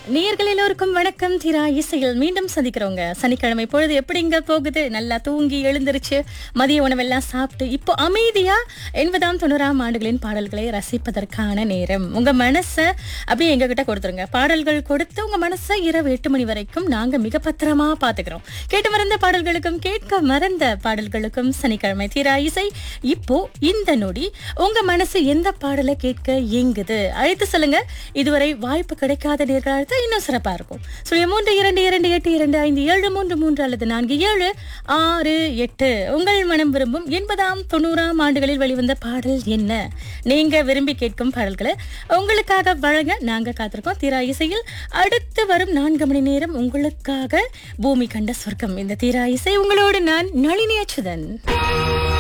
நேயர்கள் எல்லோருக்கும் வணக்கம் தீரா இசையில் மீண்டும் சந்திக்கிறோங்க சனிக்கிழமை பொழுது எப்படிங்க போகுது நல்லா தூங்கி எழுந்திருச்சு மதிய உணவெல்லாம் சாப்பிட்டு இப்போ அமைதியா எண்பதாம் தொண்ணூறாம் ஆண்டுகளின் பாடல்களை ரசிப்பதற்கான நேரம் உங்க மனசை அப்படியே எங்க கிட்ட கொடுத்துருங்க பாடல்கள் கொடுத்து உங்க மனசை இரவு எட்டு மணி வரைக்கும் நாங்க மிக பத்திரமா பாத்துக்கிறோம் கேட்டு மறந்த பாடல்களுக்கும் கேட்க மறந்த பாடல்களுக்கும் சனிக்கிழமை தீரா இசை இப்போ இந்த நொடி உங்க மனசு எந்த பாடலை கேட்க இயங்குது அழைத்து சொல்லுங்க இதுவரை வாய்ப்பு கிடைக்காத நேர்களாக இன்னும் சிறப்பா இருக்கும் சுழிய மூன்று இரண்டு இரண்டு எட்டு இரண்டு ஐந்து ஏழு மூன்று மூன்று அல்லது நான்கு ஏழு ஆறு எட்டு உங்கள் மனம் விரும்பும் எண்பதாம் தொண்ணூறாம் ஆண்டுகளில் வெளிவந்த பாடல் என்ன நீங்க விரும்பி கேட்கும் பாடல்களை உங்களுக்காக வழங்க நாங்க காத்திருக்கோம் தீரா இசையில் அடுத்து வரும் நான்கு மணி நேரம் உங்களுக்காக பூமி கண்ட சொர்க்கம் இந்த தீரா இசை உங்களோடு நான் நளினி அச்சுதன்